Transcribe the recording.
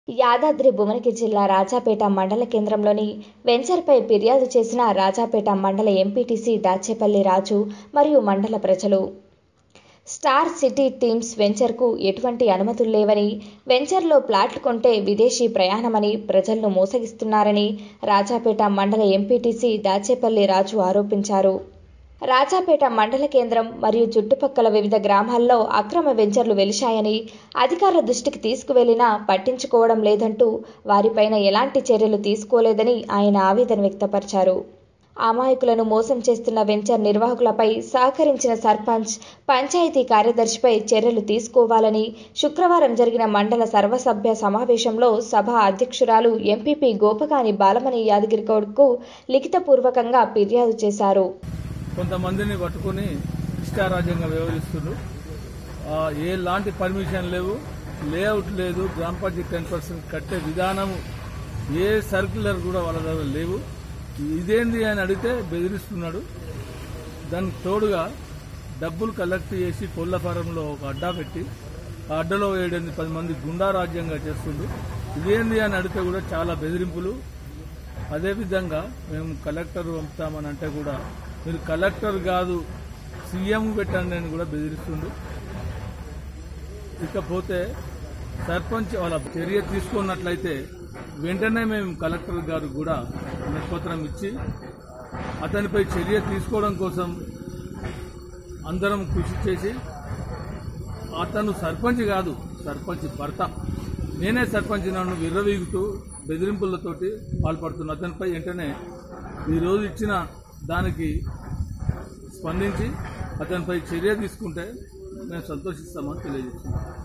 యాదాద్రి భువనగిరి జిల్లా రాజాపేట మండల కేంద్రంలోని వెంచర్పై ఫిర్యాదు చేసిన రాజాపేట మండల ఎంపీటీసీ దాచేపల్లి రాజు మరియు మండల ప్రజలు స్టార్ సిటీ టీమ్స్ వెంచర్కు ఎటువంటి అనుమతులు లేవని వెంచర్లో ప్లాట్లు కొంటే విదేశీ ప్రయాణమని ప్రజలను మోసగిస్తున్నారని రాజాపేట మండల ఎంపీటీసీ దాచేపల్లి రాజు ఆరోపించారు రాజాపేట మండల కేంద్రం మరియు చుట్టుపక్కల వివిధ గ్రామాల్లో అక్రమ వెంచర్లు వెలిశాయని అధికారుల దృష్టికి తీసుకువెళ్లినా పట్టించుకోవడం లేదంటూ వారిపైన ఎలాంటి చర్యలు తీసుకోలేదని ఆయన ఆవేదన వ్యక్తపరిచారు అమాయకులను మోసం చేస్తున్న వెంచర్ నిర్వాహకులపై సహకరించిన సర్పంచ్ పంచాయతీ కార్యదర్శిపై చర్యలు తీసుకోవాలని శుక్రవారం జరిగిన మండల సర్వసభ్య సమావేశంలో సభ అధ్యక్షురాలు ఎంపీపీ గోపకాని బాలమణి యాదగిరిగౌడ్కు లిఖితపూర్వకంగా ఫిర్యాదు చేశారు కొంతమందిని పట్టుకొని ఇష్టారాజ్యంగా వ్యవహరిస్తున్నారు ఆ, ఎలాంటి పర్మిషన్ లేవు లేఅవుట్ లేదు గ్రామ పంచాయతీ టెన్ పర్సెంట్ కట్టే విధానం ఏ సర్క్యులర్ కూడా వాళ్ళ దగ్గర లేవు ఇదేంది అని అడిగితే బెదిరిస్తున్నాడు దానికి తోడుగా డబ్బులు కలెక్ట్ చేసి కోళ్ల ఫారంలో ఒక అడ్డా పెట్టి ఆ అడ్డలో ఏడెనిమిది పది మంది గుండా రాజ్యంగా చేస్తుండు ఇదేంది అని అడిగితే కూడా చాలా బెదిరింపులు అదేవిధంగా మేము కలెక్టర్ పంపుతామని అంటే కూడా మీరు కలెక్టర్ కాదు సీఎం పెట్టండి అని కూడా బెదిరిస్తుండు ఇకపోతే సర్పంచ్ వాళ్ళ చర్య తీసుకున్నట్లయితే వెంటనే మేము కలెక్టర్ గారు కూడా నిష్పత్రం ఇచ్చి అతనిపై చర్య తీసుకోవడం కోసం అందరం కృషి చేసి అతను సర్పంచ్ కాదు సర్పంచ్ భర్త నేనే సర్పంచ్ నన్ను విర్రవీగుతూ బెదిరింపులతోటి పాల్పడుతున్న అతనిపై వెంటనే ఈరోజు ఇచ్చిన దానికి స్పందించి అతనిపై చర్య తీసుకుంటే మేము సంతోషిస్తామని తెలియజేస్తున్నాం